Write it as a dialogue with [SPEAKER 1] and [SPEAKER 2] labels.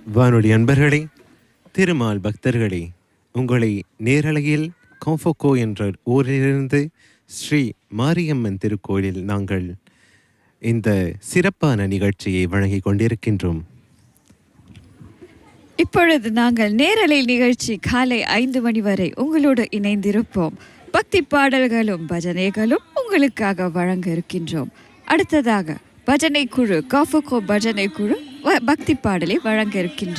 [SPEAKER 1] வானொலி அன்பர்களே திருமால் பக்தர்களே உங்களை நேரலையில் காஃபோகோ என்ற ஊரிலிருந்து ஸ்ரீ மாரியம்மன் திருக்கோயிலில் நாங்கள் இந்த சிறப்பான நிகழ்ச்சியை வழங்கிக் கொண்டிருக்கின்றோம்
[SPEAKER 2] இப்பொழுது நாங்கள் நேரலை நிகழ்ச்சி காலை ஐந்து மணி வரை உங்களோடு இணைந்திருப்போம் பக்தி பாடல்களும் பஜனைகளும் உங்களுக்காக வழங்க இருக்கின்றோம் அடுத்ததாக பஜனை குழு காஃபுகோ பஜனை குழு வ- பக்தி பாடலை வழங்க இருக்கின்றோம்